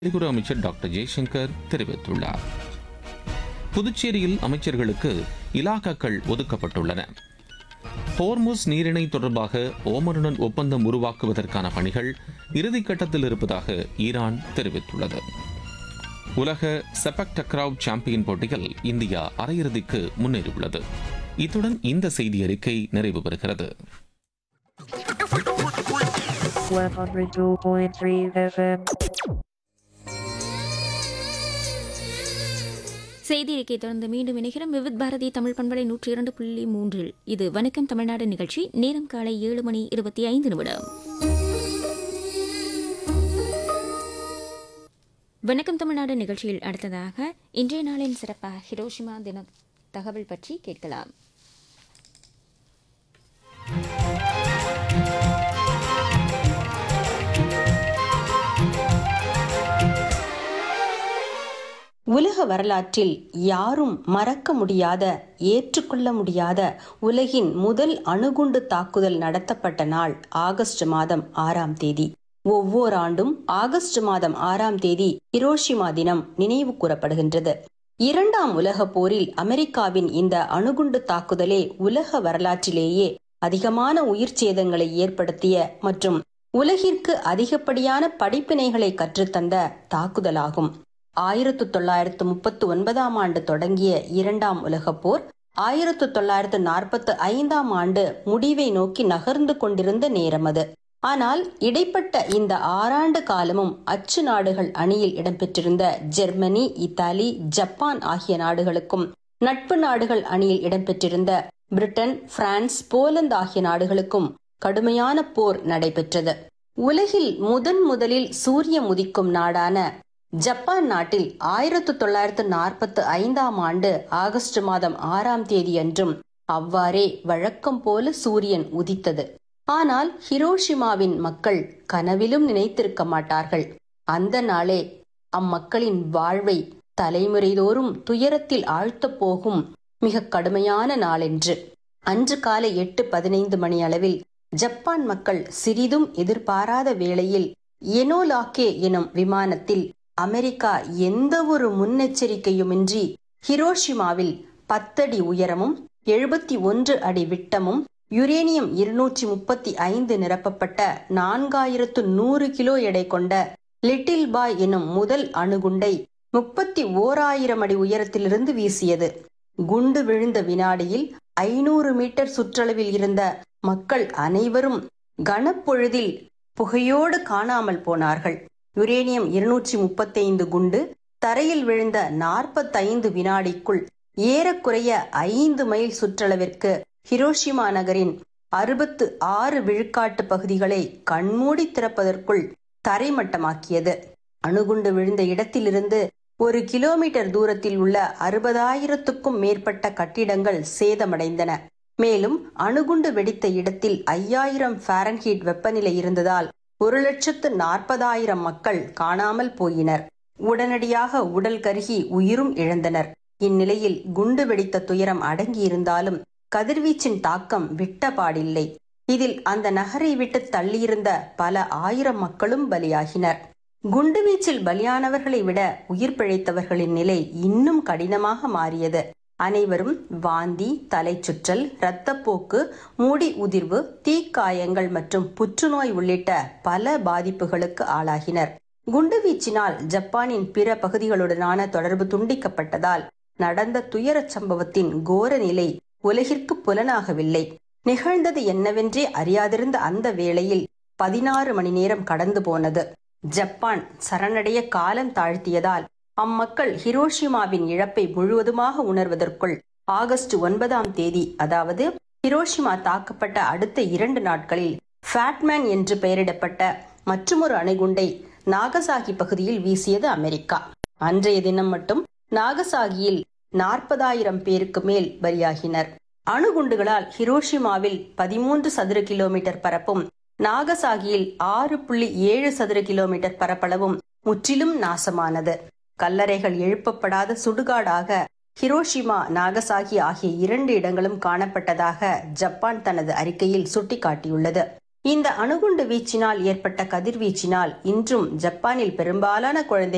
வெளியுறவு அமைச்சர் டாக்டர் ஜெய்சங்கர் தெரிவித்துள்ளார் புதுச்சேரியில் அமைச்சர்களுக்கு இலாக்காக்கள் ஒதுக்கப்பட்டுள்ளன ஹோர்முஸ் நீரிணை தொடர்பாக ஓமனுடன் ஒப்பந்தம் உருவாக்குவதற்கான பணிகள் இறுதிக்கட்டத்தில் இருப்பதாக ஈரான் தெரிவித்துள்ளது உலக செபக் டக்ராவ் சாம்பியன் போட்டியில் இந்தியா அரையிறுதிக்கு முன்னேறியுள்ளது இத்துடன் இந்த செய்தி அறிக்கை நிறைவு பெறுகிறது 102.3 FM. செய்தி அறிக்கை தொடர்ந்து மீண்டும் இணைகிறோம் விவித் பாரதி தமிழ் பண்பலை நூற்றி இரண்டு புள்ளி மூன்றில் இது வணக்கம் தமிழ்நாடு நிகழ்ச்சி நேரம் காலை ஏழு மணி இருபத்தி ஐந்து நிமிடம் வணக்கம் தமிழ்நாடு நிகழ்ச்சியில் அடுத்ததாக இன்றைய நாளின் சிறப்பாக ஹிரோஷிமா தின தகவல் பற்றி கேட்கலாம் உலக வரலாற்றில் யாரும் மறக்க முடியாத ஏற்றுக்கொள்ள முடியாத உலகின் முதல் அணுகுண்டு தாக்குதல் நடத்தப்பட்ட நாள் ஆகஸ்ட் மாதம் ஆறாம் தேதி ஒவ்வொரு ஆண்டும் ஆகஸ்ட் மாதம் ஆறாம் தேதி ஹிரோஷிமா தினம் நினைவு கூறப்படுகின்றது இரண்டாம் உலகப் போரில் அமெரிக்காவின் இந்த அணுகுண்டு தாக்குதலே உலக வரலாற்றிலேயே அதிகமான உயிர் சேதங்களை ஏற்படுத்திய மற்றும் உலகிற்கு அதிகப்படியான படிப்பினைகளை கற்றுத்தந்த தாக்குதலாகும் ஆயிரத்து தொள்ளாயிரத்து முப்பத்து ஒன்பதாம் ஆண்டு தொடங்கிய இரண்டாம் உலகப் போர் ஆயிரத்து தொள்ளாயிரத்து நாற்பத்து ஐந்தாம் ஆண்டு முடிவை நோக்கி நகர்ந்து கொண்டிருந்த நேரம் அது ஆனால் இடைப்பட்ட இந்த ஆறாண்டு காலமும் அச்சு நாடுகள் அணியில் இடம்பெற்றிருந்த ஜெர்மனி இத்தாலி ஜப்பான் ஆகிய நாடுகளுக்கும் நட்பு நாடுகள் அணியில் இடம்பெற்றிருந்த பிரிட்டன் பிரான்ஸ் போலந்து ஆகிய நாடுகளுக்கும் கடுமையான போர் நடைபெற்றது உலகில் முதன் முதலில் சூரியன் உதிக்கும் நாடான ஜப்பான் நாட்டில் ஆயிரத்து தொள்ளாயிரத்து நாற்பத்து ஐந்தாம் ஆண்டு ஆகஸ்ட் மாதம் ஆறாம் தேதி அன்றும் அவ்வாறே வழக்கம் போல சூரியன் உதித்தது ஆனால் ஹிரோஷிமாவின் மக்கள் கனவிலும் நினைத்திருக்க மாட்டார்கள் அந்த நாளே அம்மக்களின் வாழ்வை தலைமுறைதோறும் துயரத்தில் ஆழ்த்தப் போகும் மிக கடுமையான நாளென்று அன்று காலை எட்டு பதினைந்து மணி அளவில் ஜப்பான் மக்கள் சிறிதும் எதிர்பாராத வேளையில் எனோலாக்கே எனும் விமானத்தில் அமெரிக்கா எந்த ஒரு முன்னெச்சரிக்கையுமின்றி ஹிரோஷிமாவில் பத்தடி உயரமும் எழுபத்தி ஒன்று அடி விட்டமும் யுரேனியம் இருநூற்றி முப்பத்தி ஐந்து நிரப்பப்பட்ட நான்காயிரத்து நூறு கிலோ எடை கொண்ட லிட்டில் பாய் எனும் முதல் அணுகுண்டை முப்பத்தி ஓராயிரம் அடி உயரத்திலிருந்து வீசியது குண்டு விழுந்த வினாடியில் ஐநூறு மீட்டர் சுற்றளவில் இருந்த மக்கள் அனைவரும் கனப்பொழுதில் புகையோடு காணாமல் போனார்கள் யுரேனியம் இருநூற்றி முப்பத்தைந்து குண்டு தரையில் விழுந்த நாற்பத்தைந்து வினாடிக்குள் ஏறக்குறைய ஐந்து மைல் சுற்றளவிற்கு ஹிரோஷிமா நகரின் அறுபத்து ஆறு விழுக்காட்டு பகுதிகளை கண்மூடி திறப்பதற்குள் தரைமட்டமாக்கியது அணுகுண்டு விழுந்த இடத்திலிருந்து ஒரு கிலோமீட்டர் தூரத்தில் உள்ள அறுபதாயிரத்துக்கும் மேற்பட்ட கட்டிடங்கள் சேதமடைந்தன மேலும் அணுகுண்டு வெடித்த இடத்தில் ஐயாயிரம் ஃபாரன்ஹீட் வெப்பநிலை இருந்ததால் ஒரு லட்சத்து நாற்பதாயிரம் மக்கள் காணாமல் போயினர் உடனடியாக உடல் கருகி உயிரும் இழந்தனர் இந்நிலையில் குண்டு வெடித்த துயரம் அடங்கியிருந்தாலும் கதிர்வீச்சின் தாக்கம் விட்டபாடில்லை இதில் அந்த நகரை விட்டு தள்ளியிருந்த பல ஆயிரம் மக்களும் பலியாகினர் குண்டுவீச்சில் பலியானவர்களை விட உயிர் பிழைத்தவர்களின் நிலை இன்னும் கடினமாக மாறியது அனைவரும் வாந்தி தலைச்சுற்றல் இரத்தப்போக்கு மூடி உதிர்வு தீக்காயங்கள் மற்றும் புற்றுநோய் உள்ளிட்ட பல பாதிப்புகளுக்கு ஆளாகினர் குண்டுவீச்சினால் ஜப்பானின் பிற பகுதிகளுடனான தொடர்பு துண்டிக்கப்பட்டதால் நடந்த துயரச் சம்பவத்தின் கோர நிலை உலகிற்கு புலனாகவில்லை நிகழ்ந்தது என்னவென்றே அறியாதிருந்த அந்த வேளையில் பதினாறு மணி நேரம் கடந்து போனது ஜப்பான் சரணடைய காலம் தாழ்த்தியதால் அம்மக்கள் ஹிரோஷிமாவின் இழப்பை முழுவதுமாக உணர்வதற்குள் ஆகஸ்ட் ஒன்பதாம் தேதி அதாவது ஹிரோஷிமா தாக்கப்பட்ட அடுத்த இரண்டு நாட்களில் ஃபேட்மேன் என்று பெயரிடப்பட்ட மற்றுமொரு அணுகுண்டை நாகசாகி பகுதியில் வீசியது அமெரிக்கா அன்றைய தினம் மட்டும் நாகசாகியில் நாற்பதாயிரம் பேருக்கு மேல் பலியாகினர் அணுகுண்டுகளால் ஹிரோஷிமாவில் பதிமூன்று சதுர கிலோமீட்டர் பரப்பும் நாகசாகியில் ஆறு புள்ளி ஏழு சதுர கிலோமீட்டர் பரப்பளவும் முற்றிலும் நாசமானது கல்லறைகள் எழுப்பப்படாத சுடுகாடாக ஹிரோஷிமா நாகசாகி ஆகிய இரண்டு இடங்களும் காணப்பட்டதாக ஜப்பான் தனது அறிக்கையில் சுட்டிக்காட்டியுள்ளது இந்த அணுகுண்டு வீச்சினால் ஏற்பட்ட கதிர்வீச்சினால் இன்றும் ஜப்பானில் பெரும்பாலான குழந்தைகள்